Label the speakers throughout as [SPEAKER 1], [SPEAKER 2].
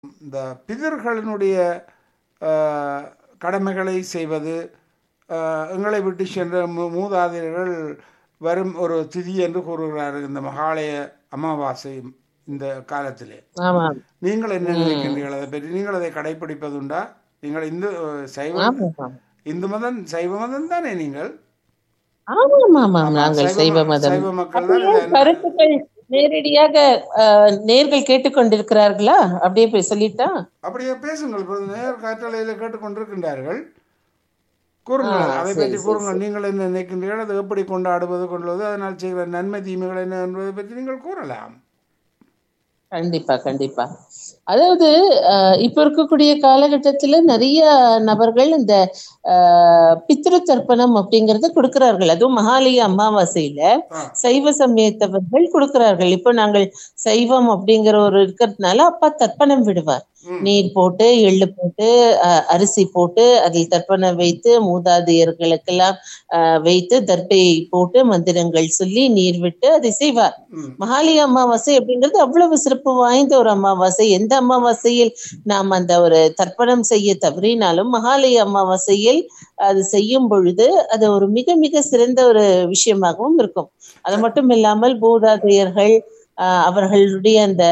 [SPEAKER 1] இந்த பிதர்களினுடைய அஹ், கடமைகளை செய்வது அஹ், எங்களை விட்டு சென்ற மூ- மூதாதையர்கள் வரும் ஒரு திதி என்று கூறுகிறார்கள் இந்த மகாலய அமாவாசை இந்த காலத்திலே
[SPEAKER 2] ஆமாம்
[SPEAKER 1] நீங்கள் என்ன நினைக்கின்றீர்கள் அதை பற்றி நீங்கள் அதை கடைபிடிப்பதுண்டா நீங்கள் இந்து அஹ், சைவ
[SPEAKER 2] ஆமாம்
[SPEAKER 1] இந்து மதம் சைவ மதம் தானே நீங்கள்
[SPEAKER 2] ஆமாம் ஆமாம்
[SPEAKER 1] ஆமா,
[SPEAKER 2] நாங்கள்
[SPEAKER 1] சைவ
[SPEAKER 2] சைவ
[SPEAKER 1] ம-
[SPEAKER 2] மதம்
[SPEAKER 1] சைவ மக்கள் தான்
[SPEAKER 2] அப்படியே
[SPEAKER 1] இதை-
[SPEAKER 2] கருத்துக்கள் நேரடியாக அஹ், நேர்கள் கேட்டுக்கொண்டிருக்கிறார்களா அப்படியே போய் சொல்லிட்டா
[SPEAKER 1] அப்படியே பேசுங்கள் இப்பொழுது நேர் காற்றலையில் கேட்டுக்கொண்டிருக்கின்றார்கள் கூறுங்கள்
[SPEAKER 2] ஆ,
[SPEAKER 1] அதை
[SPEAKER 2] சரி,
[SPEAKER 1] பற்றி
[SPEAKER 2] சரி,
[SPEAKER 1] கூறுங்கள் நீங்கள் என்ன நினைக்கின்றீர்கள் அது எப்படி கொண்டாடுவது கொள்வது அதனால் செய்கிற நன்மை தீமைகள் என்ன என்பதை பற்றி நீங்கள் கூறலாம்
[SPEAKER 2] கண்டிப்பா கண்டிப்பா அதாவது அஹ், இப்ப இருக்கக்கூடிய காலகட்டத்துல நிறைய நபர்கள் இந்த அஹ், பித்ரு தர்ப்பணம் அப்படிங்கறத கொடுக்கிறார்கள் அதுவும் மகாலய அமாவாசையில
[SPEAKER 1] ஆ.
[SPEAKER 2] சைவ சமயத்தவர்கள் கொடுக்கிறார்கள் இப்போ நாங்கள் சைவம் அப்படிங்கிற ஒரு இருக்கிறதுனால அப்பா தர்ப்பணம் விடுவார்
[SPEAKER 1] ம்.
[SPEAKER 2] நீர் போட்டு எள்ளு போட்டு அஹ், அரிசி போட்டு அதில் தர்ப்பணம் வைத்து மூதாதையர்களுக்கெல்லாம் அஹ், வைத்து தர்ப்பையை போட்டு மந்திரங்கள் சொல்லி நீர் விட்டு அதை செய்வார்
[SPEAKER 1] ம்.
[SPEAKER 2] மகாலய அமாவாசை அப்படிங்கிறது அவ்வளவு சிறப்பு வாய்ந்த ஒரு அமாவாசை எந்த அமாவாசையில் நாம் அந்த ஒரு தர்ப்பணம் செய்ய தவறினாலும் மகாலய அமாவாசையில் அது செய்யும் பொழுது அது ஒரு மிக மிக சிறந்த ஒரு விஷயமாகவும் இருக்கும் அது மட்டும் இல்லாமல் பூதாதையர்கள் ஆஹ் அவர்களுடைய அந்த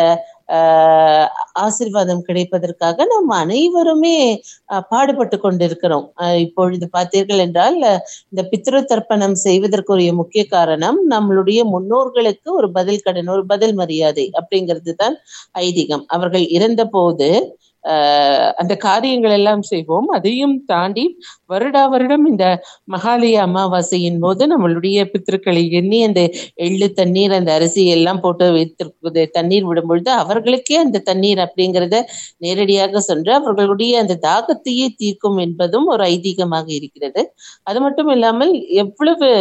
[SPEAKER 2] ஆஹ் ஆசீர்வாதம் கிடைப்பதற்காக நாம் அனைவருமே ஆஹ் பாடுபட்டு கொண்டிருக்கிறோம் ஆஹ் இப்பொழுது பார்த்தீர்கள் என்றால் அஹ் இந்த பித்ரு தர்ப்பணம் செய்வதற்குரிய முக்கிய காரணம் நம்மளுடைய முன்னோர்களுக்கு ஒரு பதில் கடன் ஒரு பதில் மரியாதை அப்படிங்கிறது தான் ஐதீகம் அவர்கள் இறந்த போது ஆஹ் அந்த காரியங்கள் எல்லாம் செய்வோம் அதையும் தாண்டி வருடா வருடம் இந்த மகாலய அமாவாசையின் போது நம்மளுடைய பித்திருக்களை எண்ணி அந்த எள்ளு தண்ணீர் அந்த அரிசி எல்லாம் போட்டு வைத்திருப்பது தண்ணீர் விடும் பொழுது அவர்களுக்கே அந்த தண்ணீர் அப்படிங்கிறத நேரடியாக சென்று அவர்களுடைய அந்த தாகத்தையே தீர்க்கும் என்பதும் ஒரு ஐதீகமாக இருக்கிறது அது மட்டும் இல்லாமல் எவ்வளவு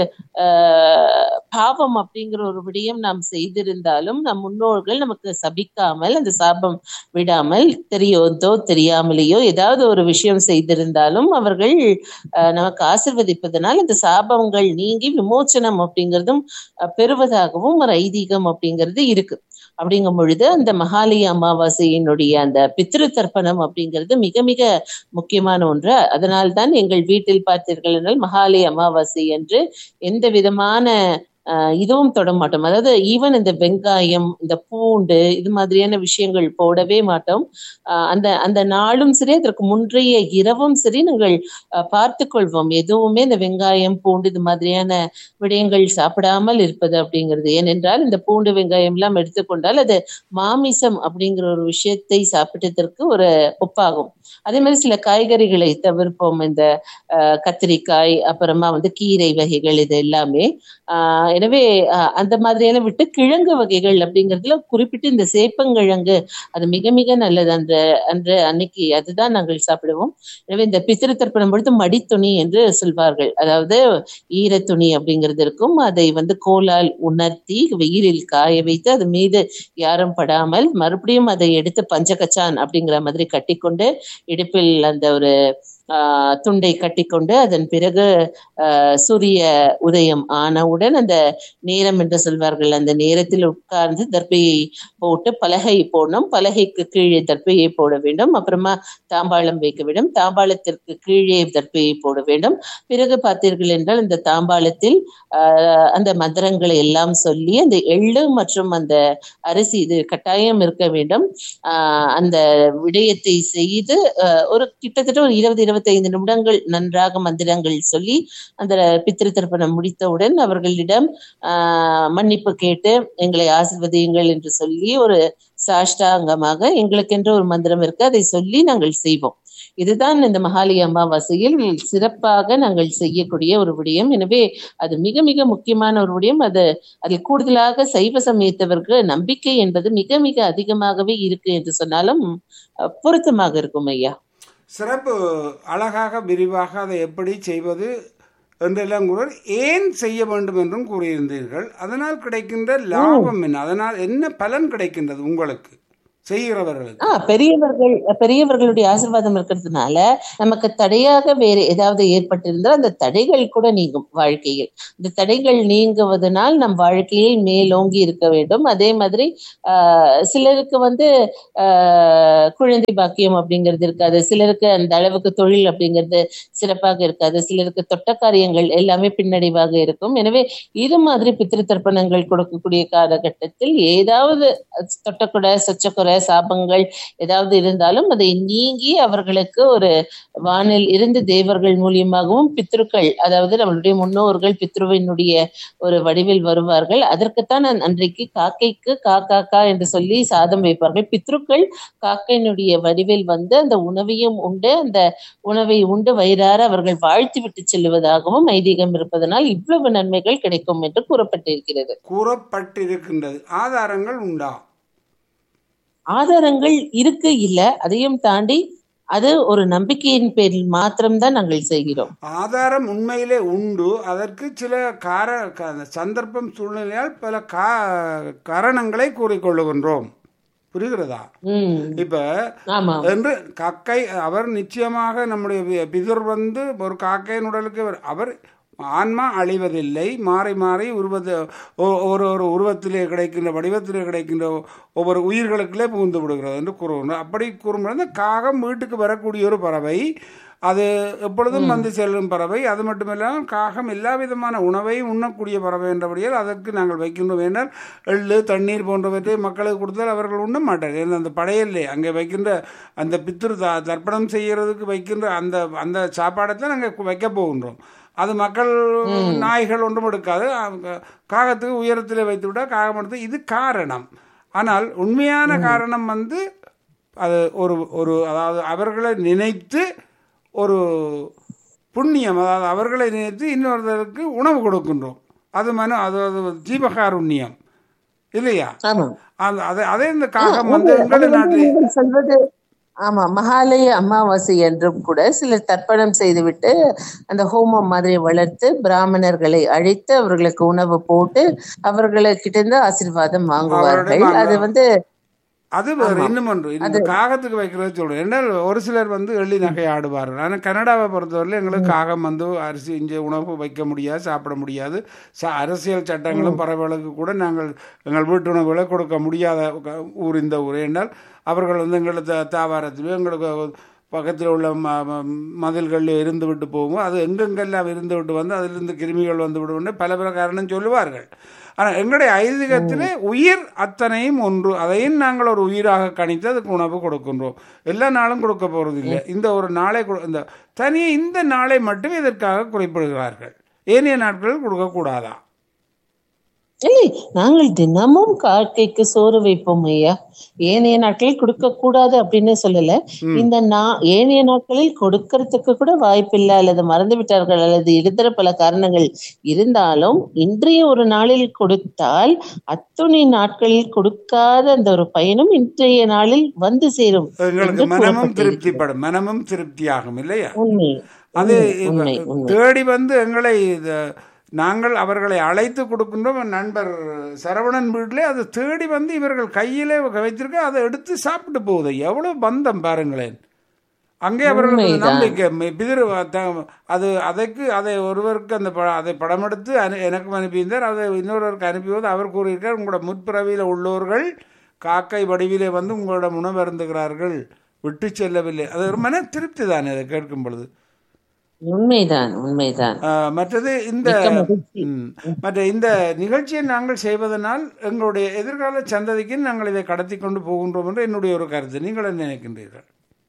[SPEAKER 2] ஆஹ் பாவம் அப்படிங்கிற ஒரு விடயம் நாம் செய்திருந்தாலும் நம் முன்னோர்கள் நமக்கு சபிக்காமல் அந்த சாபம் விடாமல் தெரியோதோ தெரியாமலேயோ ஏதாவது ஒரு விஷயம் செய்திருந்தாலும் அவர்கள் ஆஹ் நமக்கு ஆசிர்வதிப்பதனால் இந்த சாபங்கள் நீங்கி விமோச்சனம் அப்படிங்கிறதும் ஆஹ் பெறுவதாகவும் ஒரு ஐதீகம் அப்படிங்கிறது இருக்கு அப்படிங்கும் பொழுது அந்த மகாலய அமாவாசையினுடைய அந்த பித்ரு தர்ப்பணம் அப்படிங்கிறது மிக மிக முக்கியமான ஒன்று அதனால்தான் எங்கள் வீட்டில் பார்த்தீர்கள் என்றால் மகாலய அமாவாசை என்று எந்த விதமான ஆஹ் இதுவும் தொட மாட்டோம் அதாவது ஈவன் இந்த வெங்காயம் இந்த பூண்டு இது மாதிரியான விஷயங்கள் போடவே மாட்டோம் ஆஹ் அந்த அந்த நாளும் சரி அதற்கு முன்றைய இரவும் சரி நாங்கள் ஆஹ் பார்த்துக் கொள்வோம் எதுவுமே இந்த வெங்காயம் பூண்டு இது மாதிரியான விடயங்கள் சாப்பிடாமல் இருப்பது அப்படிங்கிறது ஏனென்றால் இந்த பூண்டு வெங்காயம் எல்லாம் எடுத்துக்கொண்டால் அது மாமிசம் அப்படிங்கிற ஒரு விஷயத்தை சாப்பிட்டதற்கு ஒரு ஒப்பாகும் அதே மாதிரி சில காய்கறிகளை தவிர்ப்போம் இந்த ஆஹ் கத்திரிக்காய் அப்புறமா வந்து கீரை வகைகள் இது எல்லாமே ஆஹ் எனவே ஆஹ் அந்த மாதிரியான விட்டு கிழங்கு வகைகள் அப்படிங்கிறதுல குறிப்பிட்டு இந்த சேப்பங்கிழங்கு அது மிக மிக நல்லது அந்த அன்று அன்னைக்கு அதுதான் நாங்கள் சாப்பிடுவோம் எனவே இந்த பித்திரு தர்ப்பணம் பொழுது மடித்துணி என்று சொல்வார்கள் அதாவது ஈரத்துணி அப்படிங்கிறது இருக்கும் அதை வந்து கோலால் உணர்த்தி வெயிலில் காய வைத்து அது மீது யாரும் படாமல் மறுபடியும் அதை எடுத்து பஞ்சகச்சான் அப்படிங்கிற மாதிரி கட்டிக்கொண்டு இடுப்பில் அந்த ஒரு ஆஹ் துண்டை கட்டிக்கொண்டு அதன் பிறகு ஆஹ் சூரிய உதயம் ஆனவுடன் அந்த நேரம் என்று சொல்வார்கள் அந்த நேரத்தில் உட்கார்ந்து தர்பையை போட்டு பலகை போடணும் பலகைக்கு கீழே தர்பையை போட வேண்டும் அப்புறமா தாம்பாளம் வைக்க வேண்டும் தாம்பாளத்திற்கு கீழே தர்பையை போட வேண்டும் பிறகு பார்த்தீர்கள் என்றால் இந்த தாம்பாளத்தில் ஆஹ் அந்த மந்திரங்களை எல்லாம் சொல்லி அந்த எள்ளு மற்றும் அந்த அரிசி இது கட்டாயம் இருக்க வேண்டும் ஆஹ் அந்த விடயத்தை செய்து ஆஹ் ஒரு கிட்டத்தட்ட ஒரு இருபது இருபத்தைந்து நிமிடங்கள் நன்றாக மந்திரங்கள் சொல்லி அந்த பித்திரு தர்ப்பணம் முடித்தவுடன் அவர்களிடம் ஆஹ் மன்னிப்பு கேட்டு எங்களை ஆசிர்வதியுங்கள் என்று சொல்லி ஒரு சாஷ்டாங்கமாக எங்களுக்கென்று ஒரு மந்திரம் இருக்கு அதை சொல்லி நாங்கள் செய்வோம் இதுதான் இந்த மகாலய அமாவாசையில் சிறப்பாக நாங்கள் செய்யக்கூடிய ஒரு விடயம் எனவே அது மிக மிக முக்கியமான ஒரு விடயம் அது அதில் கூடுதலாக சைவ சமயத்தவருக்கு நம்பிக்கை என்பது மிக மிக அதிகமாகவே இருக்கு என்று சொன்னாலும் அஹ், பொருத்தமாக இருக்கும் ஐயா
[SPEAKER 1] சிறப்பு அழகாக விரிவாக அதை எப்படி செய்வது என்றெல்லாம் கூட ஏன் செய்ய வேண்டும் என்றும் கூறியிருந்தீர்கள் அதனால் கிடைக்கின்ற லாபம் என்ன அதனால் என்ன பலன் கிடைக்கின்றது உங்களுக்கு செய்கிறவர்களுக்கு
[SPEAKER 2] ஆ பெரியவர்கள் பெரியவர்களுடைய ஆசீர்வாதம் இருக்கிறதுனால நமக்கு தடையாக வேறு ஏதாவது ஏற்பட்டிருந்தால் அந்த தடைகள் கூட நீங்கும் வாழ்க்கையில் இந்த தடைகள் நீங்குவதனால் நம் வாழ்க்கையில் மேலோங்கி இருக்க வேண்டும் அதே மாதிரி ஆஹ் சிலருக்கு வந்து ஆஹ் குழந்தை பாக்கியம் அப்படிங்கிறது இருக்காது சிலருக்கு அந்த அளவுக்கு தொழில் அப்படிங்கிறது சிறப்பாக இருக்காது சிலருக்கு தொட்ட காரியங்கள் எல்லாமே பின்னடைவாக இருக்கும் எனவே இது மாதிரி பித்திரு தர்ப்பணங்கள் கொடுக்கக்கூடிய காலகட்டத்தில் ஏதாவது தொட்டக்குறை சொச்சக்குறை சாபங்கள் ஏதாவது இருந்தாலும் அதை நீங்கி அவர்களுக்கு ஒரு வானில் இருந்து தேவர்கள் மூலியமாகவும் பித்ருக்கள் அதாவது நம்மளுடைய முன்னோர்கள் பித்ருவினுடைய ஒரு வடிவில் வருவார்கள் அதற்குத்தான் நான் அன்றைக்கு காக்கைக்கு காக்காக்கா என்று சொல்லி சாதம் வைப்பார்கள் பித்ருக்கள் காக்கையினுடைய வடிவில் வந்து அந்த உணவையும் உண்டு அந்த உணவை உண்டு வயிறார அவர்கள் வாழ்த்து விட்டு செல்வதாகவும் ஐதீகம் இருப்பதனால் இவ்வளவு நன்மைகள் கிடைக்கும் என்று கூறப்பட்டிருக்கிறது
[SPEAKER 1] கூறப்பட்டிருக்கின்றது ஆதாரங்கள் உண்டா
[SPEAKER 2] ஆதாரங்கள் இருக்கு இல்ல அதையும் தாண்டி அது ஒரு நம்பிக்கையின் பேரில் மாத்திரம்தான் நாங்கள் செய்கிறோம்
[SPEAKER 1] ஆதாரம் உண்மையிலே உண்டு அதற்கு சில கார க- சந்தர்ப்பம் சூழ்நிலையால் பல கா காரணங்களை கூறிக்கொள்ளுகின்றோம் புரிகிறதா
[SPEAKER 2] உம்
[SPEAKER 1] இப்ப
[SPEAKER 2] ஆமா
[SPEAKER 1] என்று காக்கை அவர் நிச்சயமாக நம்முடைய பி- பிதுர் வந்து ஒரு காக்கையின் உடலுக்கு அவர்- அவர் ஆன்மா அழிவதில்லை மாறி மாறி உருவத்தை ஒ- ஒரு ஒரு உருவத்திலே கிடைக்கின்ற வடிவத்திலே கிடைக்கின்ற ஒவ்வொரு உயிர்களுக்குள்ளே புகுந்து விடுகிறது என்று கூறுகிறோம் அப்படி கூறும்போது அந்த காகம் வீட்டுக்கு வரக்கூடிய ஒரு பறவை அது எப்பொழுதும் வந்து செல்லும் பறவை அது மட்டுமில்லாமல் காகம் எல்லா விதமான உணவையும் உண்ணக்கூடிய பறவை என்றபடியால் அதற்கு நாங்கள் வைக்கின்றோம் என்றால் எள்ளு தண்ணீர் போன்றவற்றை மக்களுக்கு கொடுத்தால் அவர்கள் உண்ண மாட்டார்கள் ஏன்னா அந்த படையல்லே அங்கே வைக்கின்ற அந்த பித்திரு த தர்ப்பணம் செய்கிறதுக்கு வைக்கின்ற அந்த அந்த சாப்பாடை தான் நாங்கள் வைக்க போகின்றோம் அது மக்கள் நாய்கள் ஒன்றும் எடுக்காது அவங்க காகத்துக்கு உயரத்தில் வைத்து விட்டால் காகம் எடுத்து இது காரணம் ஆனால் உண்மையான காரணம் வந்து அது ஒரு ஒரு அதாவது அவர்களை நினைத்து ஒரு புண்ணியம் அதாவது அவர்களை நினைத்து இன்னொருத்தருக்கு உணவு கொடுக்கின்றோம் அது மனு அது அது ஜீவகாருண்யம் இல்லையா
[SPEAKER 2] ஆமா
[SPEAKER 1] அந்த அதே அதே இந்த காகம் வந்து
[SPEAKER 2] அது
[SPEAKER 1] எங்கள்
[SPEAKER 2] வந்து
[SPEAKER 1] நாட்டில்
[SPEAKER 2] நீங்கள் சொல்வது ஆமா மகாலய அமாவாசை என்றும் கூட சிலர் தர்ப்பணம் செய்துவிட்டு அந்த ஹோமம் மாதிரி வளர்த்து பிராமணர்களை அழைத்து அவர்களுக்கு உணவு போட்டு அவர்களுக்கிட்ட இருந்து ஆசீர்வாதம் வாங்குவார்கள்
[SPEAKER 1] வாங்க-
[SPEAKER 2] அது வந்து
[SPEAKER 1] அது வேறு இன்னும் ஒன்று இந்த காகத்துக்கு வைக்கிறது சொல்றேன் என்றால் ஒரு சிலர் வந்து எள்ளி நகை ஆடுவார்கள் ஆனால் கனடாவை பொறுத்தவரையில் எங்களுக்கு காகம் வந்து அரிசி இங்கே உணவு வைக்க முடியாது சாப்பிட முடியாது ச அரசியல் சட்டங்களும் பறவைகளுக்கு கூட நாங்கள் எங்கள் வீட்டு உணவுகளை கொடுக்க முடியாத க- ஊர் இந்த ஊர் என்றால் அவர்கள் வந்து எங்களுக்கு த- தாவாரத்திலோ எங்களுக்கு பக்கத்தில் உள்ள ம ம- மதில்களில் இருந்து விட்டு போகும் அது எங்கெங்கெல்லாம் இருந்து விட்டு வந்து அதிலிருந்து கிருமிகள் வந்து விடுவோம் பல பல காரணம் சொல்லுவார்கள் ஆனால் எங்களுடைய ஐதீகத்திலே உயிர் அத்தனையும் ஒன்று அதையும் நாங்கள் ஒரு உயிராக கணித்து அதுக்கு உணவு கொடுக்கின்றோம் எல்லா நாளும் கொடுக்க போகிறது இல்லை இந்த ஒரு நாளை கொடு- இந்த தனியே இந்த நாளை மட்டும் இதற்காக குறிப்பிடுகிறார்கள் ஏனைய நாட்களில் கொடுக்கக்கூடாதா
[SPEAKER 2] இல்லை நாங்கள் தினமும் காக்கைக்கு சோறு வைப்போம் ஐயா ஏனைய நாட்களில் கொடுக்க கூடாது அப்படின்னு சொல்லல இந்த நா ஏனைய நாட்களில் கொடுக்கறதுக்கு கூட வாய்ப்பில்லை அல்லது மறந்து விட்டார்கள் அல்லது இருதர பல காரணங்கள் இருந்தாலும் இன்றைய ஒரு நாளில் கொடுத்தால் அத்துணை நாட்களில் கொடுக்காத அந்த ஒரு பயனும் இன்றைய நாளில் வந்து சேரும்
[SPEAKER 1] எங்களுக்கு
[SPEAKER 2] என்று
[SPEAKER 1] மனமும்
[SPEAKER 2] கூறப்பட்டிருக்கிறது.
[SPEAKER 1] திருப்திப்படும் மனமும் திருப்தியாகும் இல்லையா
[SPEAKER 2] உண்மை
[SPEAKER 1] அது
[SPEAKER 2] உண்மை உண்மை
[SPEAKER 1] தேடி வந்து எங்களை இது, நாங்கள் அவர்களை அழைத்து கொடுக்கின்றோம் என் நண்பர் சரவணன் வீட்டிலே அது தேடி வந்து இவர்கள் கையிலே வைத்திருக்க அதை எடுத்து சாப்பிட்டு போகுது எவ்வளவு பந்தம் பாருங்களேன் அங்கே அவர்களுக்கு
[SPEAKER 2] உண்மைதான்.
[SPEAKER 1] நம்பிக்கை மி- பிதிரு த- அது அதற்கு அதை ஒருவருக்கு அந்த ப- அதை படமெடுத்து அனு எனக்கும் அனுப்பியிருந்தார் அதை இன்னொருவருக்கு அனுப்பியது அவர் கூறியிருக்கார் உங்களோட முற்பிறவியில் உள்ளோர்கள் காக்கை வடிவிலே வந்து உங்களிடம் உணவு அருந்துகிறார்கள் விட்டு செல்லவில்லை அது ஒரு மன திருப்தி தானே அதை கேட்கும் பொழுது
[SPEAKER 2] உண்மைதான் உண்மைதான்
[SPEAKER 1] ஆஹ் மற்றது இந்த
[SPEAKER 2] மிக்க மகிழ்ச்சி.
[SPEAKER 1] ம், மற்ற இந்த நிகழ்ச்சியை நாங்கள் செய்வதனால் எங்களுடைய எதிர்கால சந்ததிக்கு நாங்கள் இதை கடத்தி கொண்டு போகின்றோம் என்று என்னுடைய ஒரு கருத்து நீங்கள் என்ன நினைக்கின்றீர்கள்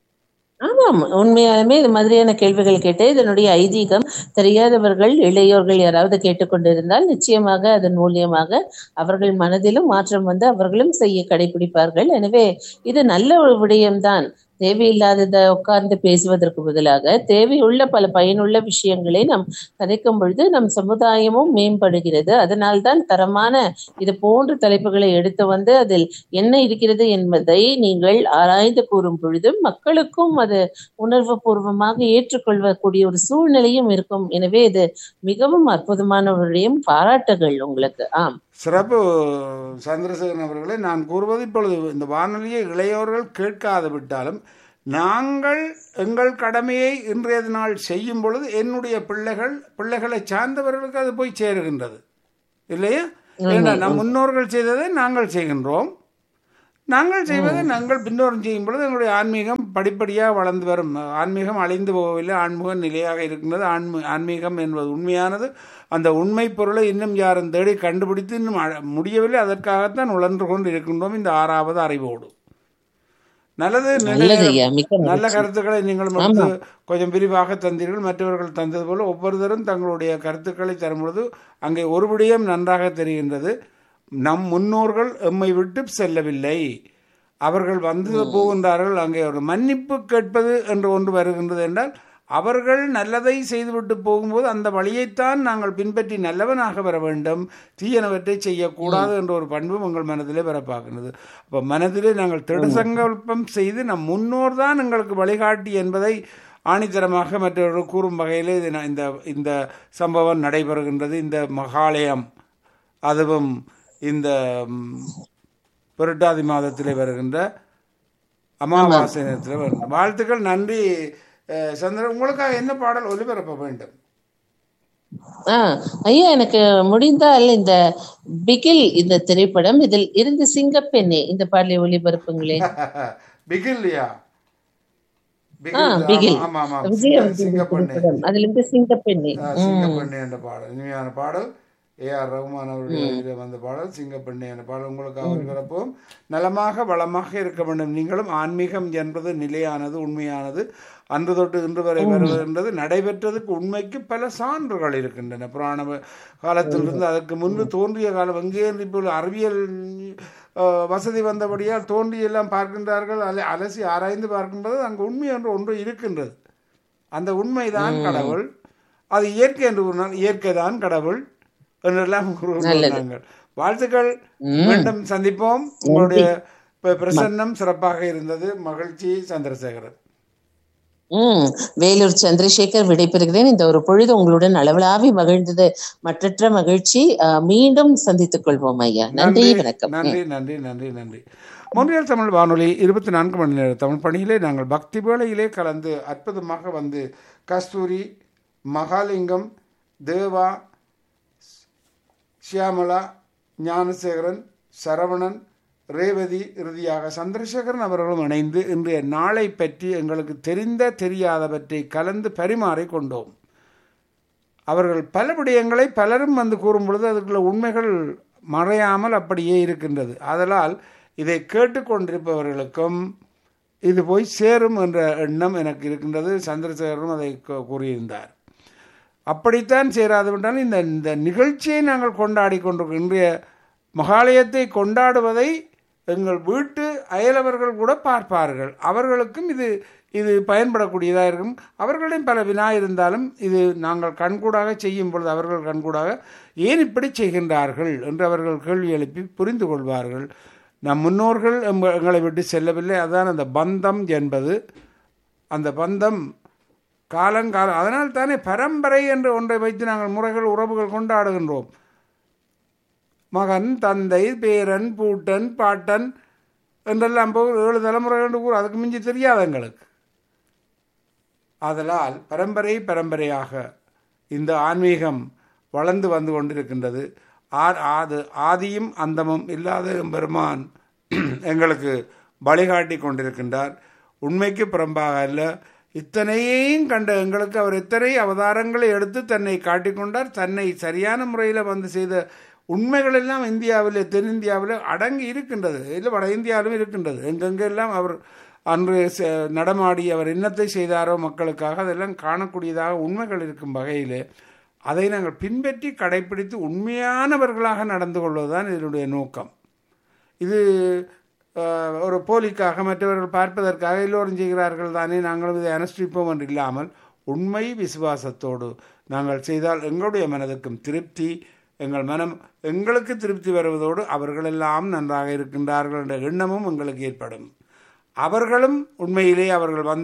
[SPEAKER 2] ஆமாம் உண்மையாலுமே இது மாதிரியான கேள்விகள் கேட்டு இதனுடைய ஐதீகம் தெரியாதவர்கள் இளையோர்கள் யாராவது கேட்டுக்கொண்டிருந்தால் நிச்சயமாக அதன் மூலியமாக அவர்கள் மனதிலும் மாற்றம் வந்து அவர்களும் செய்ய கடைபிடிப்பார்கள் எனவே இது நல்ல ஒரு விடயம்தான் தேவையில்லாததை உட்கார்ந்து பேசுவதற்கு பதிலாக தேவையுள்ள பல பயனுள்ள விஷயங்களை நாம் கதைக்கும் பொழுது நம் சமுதாயமும் மேம்படுகிறது அதனால்தான் தரமான இது போன்ற தலைப்புகளை எடுத்து வந்து அதில் என்ன இருக்கிறது என்பதை நீங்கள் ஆராய்ந்து கூறும் பொழுது மக்களுக்கும் அது உணர்வு பூர்வமாக ஏற்றுக்கொள்ளக்கூடிய ஒரு சூழ்நிலையும் இருக்கும் எனவே இது மிகவும் அற்புதமான ஒரு விடயம் பாராட்டுகள் உங்களுக்கு ஆம்
[SPEAKER 1] சிறப்பு சந்திரசேகரன் அவர்களே நான் கூறுவது இப்பொழுது இந்த வானொலியை இளையோர்கள் கேட்காது விட்டாலும் நாங்கள் எங்கள் கடமையை இன்றைய நாள் செய்யும் பொழுது என்னுடைய பிள்ளைகள் பிள்ளைகளை சார்ந்தவர்களுக்கு அது போய் சேருகின்றது இல்லையா ஏன்னா நம் முன்னோர்கள் செய்ததை நாங்கள் செய்கின்றோம் நாங்கள் செய்வதை நாங்கள் பின்னோரம் செய்யும் பொழுது எங்களுடைய ஆன்மீகம் படிப்படியாக வளர்ந்து வரும் ஆன்மீகம் அழிந்து போகவில்லை ஆன்மீகம் நிலையாக இருக்கின்றது ஆன்மீ ஆன்மீகம் என்பது உண்மையானது அந்த உண்மை பொருளை இன்னும் யாரும் தேடி கண்டுபிடித்து இன்னும் அழ- முடியவில்லை அதற்காகத்தான் உழன்று கொண்டு இருக்கின்றோம் இந்த ஆறாவது அறிவோடு நல்லது
[SPEAKER 2] நல்லது ஐயா மிக்க
[SPEAKER 1] நல்ல
[SPEAKER 2] மகிழ்ச்சி.
[SPEAKER 1] கருத்துக்களை நீங்கள் வந்து கொஞ்சம் விரிவாக தந்தீர்கள் மற்றவர்கள் தந்தது போல ஒவ்வொருத்தரும் தங்களுடைய கருத்துக்களை தரும் பொழுது அங்கே ஒரு விடயம் நன்றாக தெரிகின்றது நம் முன்னோர்கள் எம்மை விட்டு செல்லவில்லை அவர்கள் வந்து போகின்றார்கள் அங்கே ஒரு மன்னிப்பு கேட்பது என்று ஒன்று வருகின்றது என்றால் அவர்கள் நல்லதை செய்துவிட்டு போகும்போது அந்த வழியைத்தான் நாங்கள் பின்பற்றி நல்லவனாக வர வேண்டும் தீயனவற்றை செய்யக்கூடாது என்ற ஒரு பண்பும் உங்கள் மனதிலே வர பார்க்கின்றது அப்போ மனதிலே நாங்கள் திடுசங்கல்பம் செய்து நம் முன்னோர் தான் எங்களுக்கு வழிகாட்டி என்பதை ஆணித்தரமாக மற்றவர்கள் கூறும் வகையிலே இது ந- இந்த இந்த சம்பவம் நடைபெறுகின்றது இந்த மகாலயம் அதுவும் இந்த ம், புரட்டாதி மாதத்திலே வருகின்ற அமாவாசை நேரத்தில் வருகின்ற வாழ்த்துக்கள் நன்றி அஹ், சந்திரன் உங்களுக்காக என்ன பாடல் ஒலிபரப்ப வேண்டும்
[SPEAKER 2] ஆ ஐயா எனக்கு முடிந்தால் இந்த பிகில் இந்த திரைப்படம் இதில் இருந்து சிங்கப்பெண்ணே இந்த பாடலை ஒளிபரப்புங்களே
[SPEAKER 1] பிகில்லையா
[SPEAKER 2] ஆ பிகில்
[SPEAKER 1] ஆமா ஆமா
[SPEAKER 2] விஜய்
[SPEAKER 1] சிங்க-
[SPEAKER 2] அவர்கள்
[SPEAKER 1] சிங்கப்பெண்ணே
[SPEAKER 2] திரைப்படம் அதுல இருந்து சிங்கப்பெண்ணே
[SPEAKER 1] ஆ, சிங்கப்பெண்ணே என்ற பாடல் இனிமையான பாடல் ஏ ஆர் ரகுமான் அவருடைய இதில் வந்த பாடல் சிங்கப்பெண்ணே என்ற பாடல் உங்களுக்கு ஒலிபரப்பும் நலமாக வளமாக இருக்க வேண்டும் நீங்களும் ஆன்மீகம் என்பது நிலையானது உண்மையானது அன்று தொட்டு இன்று வரை வருகின்றது நடைபெற்றதுக்கு உண்மைக்கு பல சான்றுகள் இருக்கின்றன புராண காலத்திலிருந்து அதற்கு முன்பு தோன்றிய காலம் எங்கே இப்போ அறிவியல் அஹ், வசதி வந்தபடியால் தோன்றி எல்லாம் பார்க்கின்றார்கள் அல அலசி ஆராய்ந்து பார்க்கின்றது அங்கு உண்மை என்று ஒன்று இருக்கின்றது அந்த உண்மைதான் கடவுள் அது இயற்கை என்று கூறினால் இயற்கை தான் கடவுள் என்றெல்லாம் கூறுகிறார்கள் வாழ்த்துக்கள் மீண்டும் சந்திப்போம் உங்களுடைய ப- பிரசன்னம் சிறப்பாக இருந்தது மகிழ்ச்சி சந்திரசேகரன்
[SPEAKER 2] ம் வேலூர் சந்திரசேகர் விடைபெறுகிறேன் இந்த ஒரு பொழுது உங்களுடன் அளவலாவி மகிழ்ந்தது மற்றற்ற மகிழ்ச்சி அஹ், மீண்டும் சந்தித்துக் கொள்வோம் ஐயா நன்றி வணக்கம்
[SPEAKER 1] நன்றி நன்றி நன்றி நன்றி மொன்றியல் தமிழ் வானொலி இருபத்தி நான்கு மணி நேர தமிழ் பணியிலே நாங்கள் பக்தி வேளையிலே கலந்து அற்புதமாக வந்து கஸ்தூரி மகாலிங்கம் தேவா ஷியாமலா ஞானசேகரன் சரவணன் ரேவதி இறுதியாக சந்திரசேகரன் அவர்களும் இணைந்து இன்றைய நாளை பற்றி எங்களுக்கு தெரிந்த தெரியாதவற்றை கலந்து பரிமாறி கொண்டோம் அவர்கள் பல விடயங்களை பலரும் வந்து கூறும் பொழுது அதுக்குள்ள உண்மைகள் மறையாமல் அப்படியே இருக்கின்றது ஆதலால் இதை கேட்டுக்கொண்டிருப்பவர்களுக்கும் இது போய் சேரும் என்ற எண்ணம் எனக்கு இருக்கின்றது சந்திரசேகரனும் அதை கூ- கூறியிருந்தார் அப்படித்தான் சேராது விட்டால் இந்த இந்த நிகழ்ச்சியை நாங்கள் கொண்டாடி கொண்டிருக்கிறோம் இன்றைய மகாலயத்தை கொண்டாடுவதை எங்கள் வீட்டு அயலவர்கள் கூட பார்ப்பார்கள் அவர்களுக்கும் இது இது பயன்படக்கூடியதாக இருக்கும் அவர்களிடம் பல வினா இருந்தாலும் இது நாங்கள் கண்கூடாக செய்யும் பொழுது அவர்கள் கண்கூடாக ஏன் இப்படி செய்கின்றார்கள் என்று அவர்கள் கேள்வி எழுப்பி புரிந்து கொள்வார்கள் நம் முன்னோர்கள் எம்ப- எங்களை விட்டு செல்லவில்லை அதுதான் அந்த பந்தம் என்பது அந்த பந்தம் காலங்காலம் அதனால் தானே பரம்பரை என்று ஒன்றை வைத்து நாங்கள் முறைகள் உறவுகள் கொண்டாடுகின்றோம் மகன் தந்தை பேரன் பூட்டன் பாட்டன் என்றெல்லாம் போய் ஏழு தலைமுறை என்று கூறு அதுக்கு மிஞ்சி தெரியாது எங்களுக்கு ஆதலால் பரம்பரை பரம்பரையாக இந்த ஆன்மீகம் வளர்ந்து வந்து கொண்டிருக்கின்றது ஆ- ஆது ஆதியும் அந்தமும் இல்லாத பெருமான் எங்களுக்கு வழிகாட்டி கொண்டிருக்கின்றார் உண்மைக்கு புறம்பாக அல்ல இத்தனையையும் கண்ட எங்களுக்கு அவர் எத்தனை அவதாரங்களை எடுத்து தன்னை காட்டிக்கொண்டார் தன்னை சரியான முறையில் வந்து செய்த உண்மைகள் எல்லாம் இந்தியாவில் தென்னிந்தியாவில் அடங்கி இருக்கின்றது இல்லை வட இந்தியாவிலும் இருக்கின்றது எங்கெங்கெல்லாம் அவர் அன்று ச- நடமாடி அவர் என்னத்தை செய்தாரோ மக்களுக்காக அதெல்லாம் காணக்கூடியதாக உண்மைகள் இருக்கும் வகையில் அதை நாங்கள் பின்பற்றி கடைப்பிடித்து உண்மையானவர்களாக நடந்து கொள்வதுதான் இதனுடைய நோக்கம் இது அஹ், ஒரு போலிக்காக மற்றவர்கள் பார்ப்பதற்காக எல்லோரும் செய்கிறார்கள் தானே நாங்களும் இதை அனுஷ்டிப்போம் என்று இல்லாமல் உண்மை விசுவாசத்தோடு நாங்கள் செய்தால் எங்களுடைய மனதுக்கும் திருப்தி எங்கள் மனம் எங்களுக்கு திருப்தி வருவதோடு அவர்களெல்லாம் நன்றாக இருக்கின்றார்கள் என்ற எண்ணமும் எங்களுக்கு ஏற்படும் அவர்களும் உண்மையிலே அவர்கள் வந்து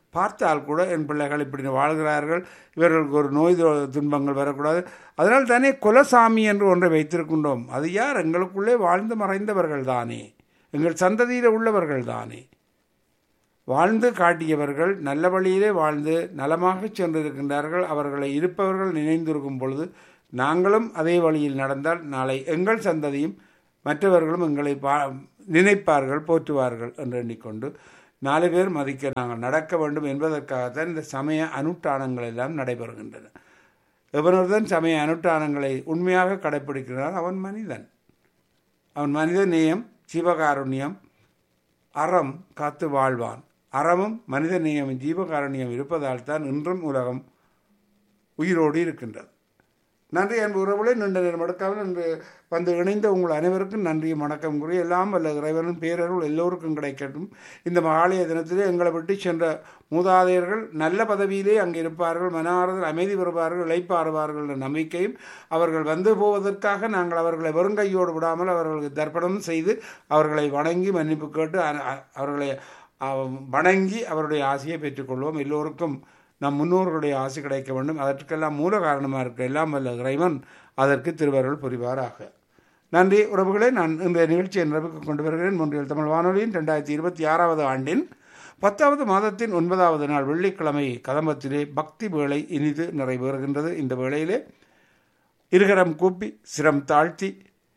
[SPEAKER 1] பார்த்தால் கூட என் பிள்ளைகள் இப்படி வாழ்கிறார்கள் இவர்களுக்கு ஒரு நோய் தொ- துன்பங்கள் வரக்கூடாது அதனால் தானே குலசாமி என்று ஒன்றை வைத்திருக்கின்றோம் அது யார் எங்களுக்குள்ளே வாழ்ந்து மறைந்தவர்கள் தானே எங்கள் சந்ததியில் உள்ளவர்கள் தானே வாழ்ந்து காட்டியவர்கள் நல்ல வழியிலே வாழ்ந்து நலமாக சென்றிருக்கின்றார்கள் அவர்களை இருப்பவர்கள் நினைந்திருக்கும் பொழுது நாங்களும் அதே வழியில் நடந்தால் நாளை எங்கள் சந்ததியும் மற்றவர்களும் எங்களை பா நினைப்பார்கள் போற்றுவார்கள் என்று எண்ணிக்கொண்டு நாலு பேர் மதிக்க நாங்கள் நடக்க வேண்டும் என்பதற்காகத்தான் இந்த சமய அனுஷ்டானங்கள் எல்லாம் நடைபெறுகின்றன எவனொருதான் சமய அனுஷ்டானங்களை உண்மையாக கடைப்பிடிக்கிறான் அவன் மனிதன் அவன் மனித நேயம் சிவகாருண்யம் அறம் காத்து வாழ்வான் அறமும் மனித நேயமும் ஜீவகாருண்யம் இருப்பதால் தான் இன்றும் உலகம் உயிரோடு இருக்கின்றது நன்றி அன்பு உறவுகளை நீண்ட நேரம் எடுக்காமல் இன்று வந்து இணைந்த உங்கள் அனைவருக்கும் நன்றியும் வணக்கம் கூறி எல்லாம் வல்ல இறைவனின் பேரருள் எல்லோருக்கும் கிடைக்கட்டும் இந்த மகாலய தினத்திலே எங்களை விட்டு சென்ற மூதாதையர்கள் நல்ல பதவியிலே அங்கே இருப்பார்கள் மன ஆறுதல் அமைதி பெறுவார்கள் இழைப்பாறுவார்கள் என்ற நம்பிக்கையும் அவர்கள் வந்து போவதற்காக நாங்கள் அவர்களை வெறுங்கையோடு விடாமல் அவர்களுக்கு தர்ப்பணம் செய்து அவர்களை வணங்கி மன்னிப்பு கேட்டு அ- அ- அவர்களை அவ- வணங்கி அவருடைய ஆசையை பெற்றுக்கொள்வோம் எல்லோருக்கும் நம் முன்னோர்களுடைய ஆசை கிடைக்க வேண்டும் அதற்கெல்லாம் மூல காரணமாக இருக்க எல்லாம் வல்ல இறைவன் அதற்கு திருவருள் புரிவாராக நன்றி உறவுகளே நான் இந்த நிகழ்ச்சியை நிறைவுக்கு கொண்டு வருகிறேன் ஒன்றியல் தமிழ் வானொலியின் ரெண்டாயிரத்தி இருபத்தி ஆறாவது ஆண்டின் பத்தாவது மாதத்தின் ஒன்பதாவது நாள் வெள்ளிக்கிழமை கதம்பத்திலே பக்தி வேளை இனிது நிறைவேறுகின்றது இந்த வேளையிலே இருகரம் கூப்பி சிரம் தாழ்த்தி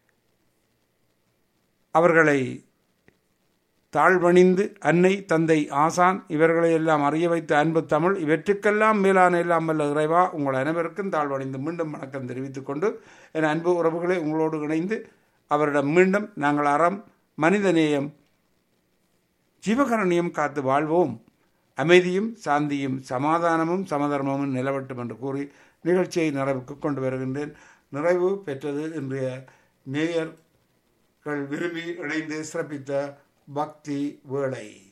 [SPEAKER 1] அவர்களை தாழ்வணிந்து அன்னை தந்தை ஆசான் இவர்களை எல்லாம் அறிய வைத்த அன்பு தமிழ் இவற்றுக்கெல்லாம் மேலான எல்லாம் வல்ல இறைவா உங்கள் அனைவருக்கும் தாழ்வணிந்து மீண்டும் வணக்கம் தெரிவித்துக் கொண்டு என் அன்பு உறவுகளை உங்களோடு இணைந்து அவரிடம் மீண்டும் நாங்கள் அறம் மனிதநேயம் ஜீவகரணியம் காத்து வாழ்வோம் அமைதியும் சாந்தியும் சமாதானமும் சமதர்மமும் நிலவட்டும் என்று கூறி நிகழ்ச்சியை நிறைவுக்கு கொண்டு வருகின்றேன் நிறைவு பெற்றது இன்றைய நேயர்கள் விரும்பி இணைந்து சிறப்பித்த பக்தி வேளை